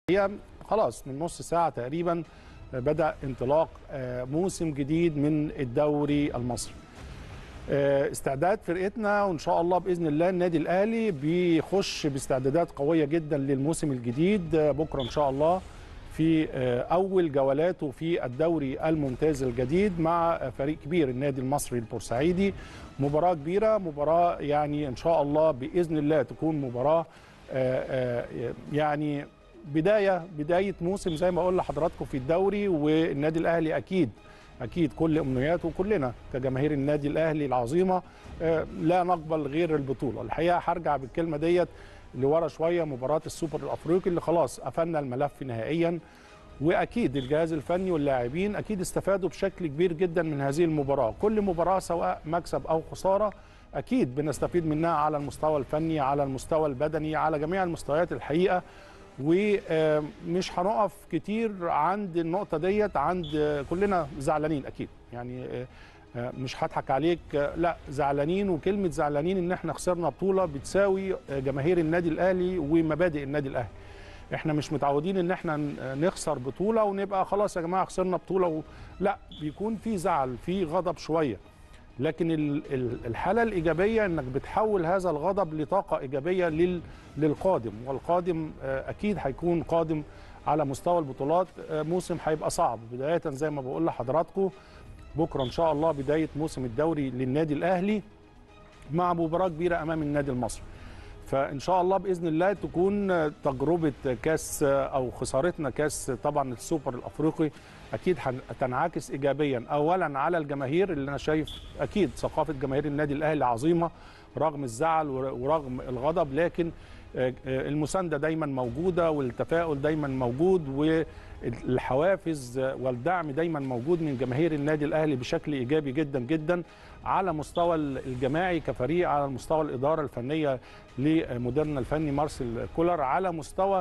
هي خلاص من نص ساعه تقريبا بدا انطلاق موسم جديد من الدوري المصري استعداد فرقتنا وان شاء الله باذن الله النادي الاهلي بيخش باستعدادات قويه جدا للموسم الجديد بكره ان شاء الله في اول جولاته في الدوري الممتاز الجديد مع فريق كبير النادي المصري البورسعيدي مباراه كبيره مباراه يعني ان شاء الله باذن الله تكون مباراه يعني بدايه بدايه موسم زي ما اقول لحضراتكم في الدوري والنادي الاهلي اكيد اكيد كل امنياته كلنا كجماهير النادي الاهلي العظيمه لا نقبل غير البطوله الحقيقه هرجع بالكلمه ديت لورا شويه مباراه السوبر الافريقي اللي خلاص قفلنا الملف نهائيا واكيد الجهاز الفني واللاعبين اكيد استفادوا بشكل كبير جدا من هذه المباراه كل مباراه سواء مكسب او خساره اكيد بنستفيد منها على المستوى الفني على المستوى البدني على جميع المستويات الحقيقه ومش هنقف كتير عند النقطه ديت عند كلنا زعلانين اكيد يعني مش هضحك عليك لا زعلانين وكلمه زعلانين ان احنا خسرنا بطوله بتساوي جماهير النادي الاهلي ومبادئ النادي الاهلي احنا مش متعودين ان احنا نخسر بطوله ونبقى خلاص يا جماعه خسرنا بطوله و... لا بيكون في زعل في غضب شويه لكن الحاله الايجابيه انك بتحول هذا الغضب لطاقه ايجابيه لل... للقادم والقادم اكيد هيكون قادم على مستوى البطولات موسم هيبقى صعب بدايه زي ما بقول لحضراتكم بكره ان شاء الله بدايه موسم الدوري للنادي الاهلي مع مباراه كبيره امام النادي المصري فان شاء الله باذن الله تكون تجربه كاس او خسارتنا كاس طبعا السوبر الافريقي اكيد هتنعكس ايجابيا اولا على الجماهير اللي انا شايف اكيد ثقافه جماهير النادي الاهلي عظيمه رغم الزعل ورغم الغضب لكن المسانده دايما موجوده والتفاؤل دايما موجود والحوافز والدعم دايما موجود من جماهير النادي الاهلي بشكل ايجابي جدا جدا على مستوى الجماعي كفريق على مستوى الاداره الفنيه لمديرنا الفني مارسيل كولر على مستوى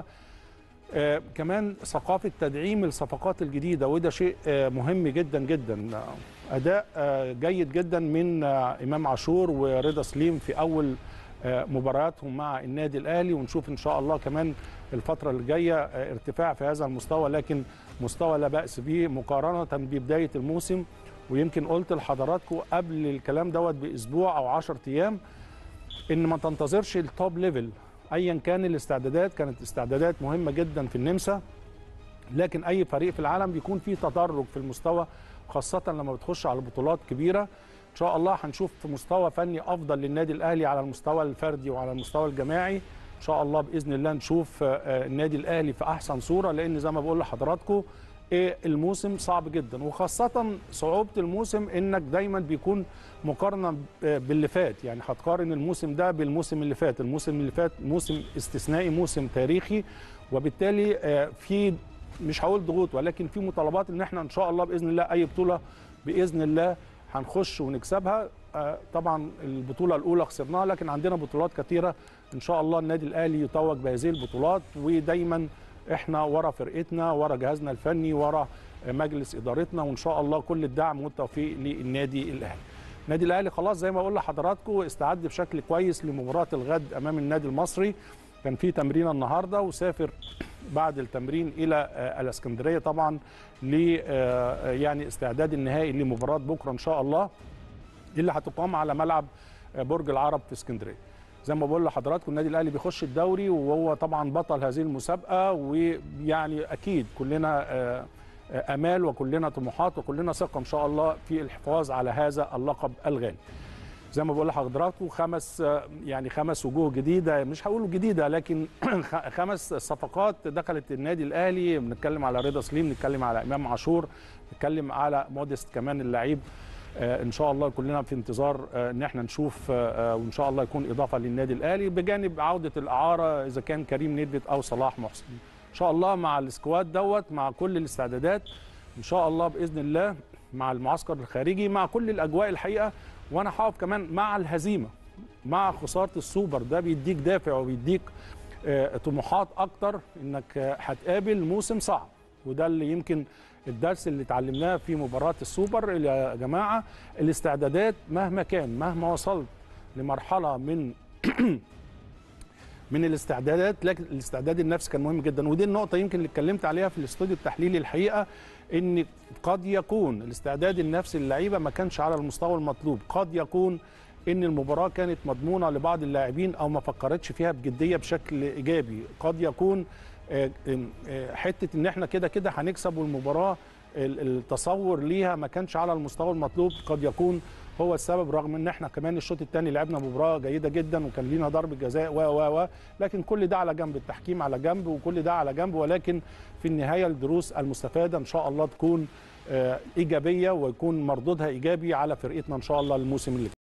آه كمان ثقافه تدعيم الصفقات الجديده وده شيء آه مهم جدا جدا اداء آه جيد جدا من آه امام عاشور ورضا سليم في اول آه مبارياتهم مع النادي الاهلي ونشوف ان شاء الله كمان الفتره اللي جايه آه ارتفاع في هذا المستوى لكن مستوى لا باس به مقارنه ببدايه الموسم ويمكن قلت لحضراتكم قبل الكلام دوت باسبوع او 10 ايام ان ما تنتظرش التوب ليفل ايا كان الاستعدادات كانت استعدادات مهمه جدا في النمسا لكن اي فريق في العالم بيكون فيه تدرج في المستوى خاصه لما بتخش على بطولات كبيره ان شاء الله هنشوف في مستوى فني افضل للنادي الاهلي على المستوى الفردي وعلى المستوى الجماعي ان شاء الله باذن الله نشوف النادي الاهلي في احسن صوره لان زي ما بقول لحضراتكم الموسم صعب جدا وخاصة صعوبة الموسم انك دايما بيكون مقارنة باللي فات يعني هتقارن الموسم ده بالموسم اللي فات الموسم اللي فات موسم استثنائي موسم تاريخي وبالتالي في مش هقول ضغوط ولكن في مطالبات ان احنا ان شاء الله باذن الله اي بطولة باذن الله هنخش ونكسبها طبعا البطولة الاولى خسرناها لكن عندنا بطولات كثيرة ان شاء الله النادي الاهلي يتوج بهذه البطولات ودايما احنا ورا فرقتنا ورا جهازنا الفني ورا مجلس ادارتنا وان شاء الله كل الدعم والتوفيق للنادي الاهلي. النادي الاهلي خلاص زي ما اقول لحضراتكم استعد بشكل كويس لمباراه الغد امام النادي المصري كان في تمرين النهارده وسافر بعد التمرين الى الاسكندريه طبعا ل يعني استعداد النهائي لمباراه بكره ان شاء الله اللي هتقام على ملعب برج العرب في اسكندريه. زي ما بقول لحضراتكم النادي الاهلي بيخش الدوري وهو طبعا بطل هذه المسابقه ويعني اكيد كلنا امال وكلنا طموحات وكلنا ثقه ان شاء الله في الحفاظ على هذا اللقب الغالي. زي ما بقول لحضراتكم خمس يعني خمس وجوه جديده مش هقول جديده لكن خمس صفقات دخلت النادي الاهلي بنتكلم على رضا سليم بنتكلم على امام عاشور بنتكلم على موديست كمان اللعيب ان شاء الله كلنا في انتظار ان احنا نشوف وان شاء الله يكون اضافه للنادي الاهلي بجانب عوده الاعاره اذا كان كريم ندفت او صلاح محسن ان شاء الله مع السكواد دوت مع كل الاستعدادات ان شاء الله باذن الله مع المعسكر الخارجي مع كل الاجواء الحقيقه وانا هقف كمان مع الهزيمه مع خساره السوبر ده بيديك دافع وبيديك طموحات اكتر انك هتقابل موسم صعب وده اللي يمكن الدرس اللي اتعلمناه في مباراة السوبر يا جماعة الاستعدادات مهما كان مهما وصلت لمرحلة من من الاستعدادات لكن الاستعداد النفسي كان مهم جدا ودي النقطه يمكن اللي اتكلمت عليها في الاستوديو التحليلي الحقيقه ان قد يكون الاستعداد النفسي للعيبه ما كانش على المستوى المطلوب قد يكون ان المباراه كانت مضمونه لبعض اللاعبين او ما فكرتش فيها بجديه بشكل ايجابي قد يكون آه، آه، حته ان احنا كده كده هنكسب والمباراه ال- التصور ليها ما كانش على المستوى المطلوب قد يكون هو السبب رغم ان احنا كمان الشوط الثاني لعبنا مباراه جيده جدا وكان لينا ضربه جزاء و و و لكن كل ده على جنب التحكيم على جنب وكل ده على جنب ولكن في النهايه الدروس المستفاده ان شاء الله تكون آه، ايجابيه ويكون مردودها ايجابي على فرقتنا ان شاء الله الموسم اللي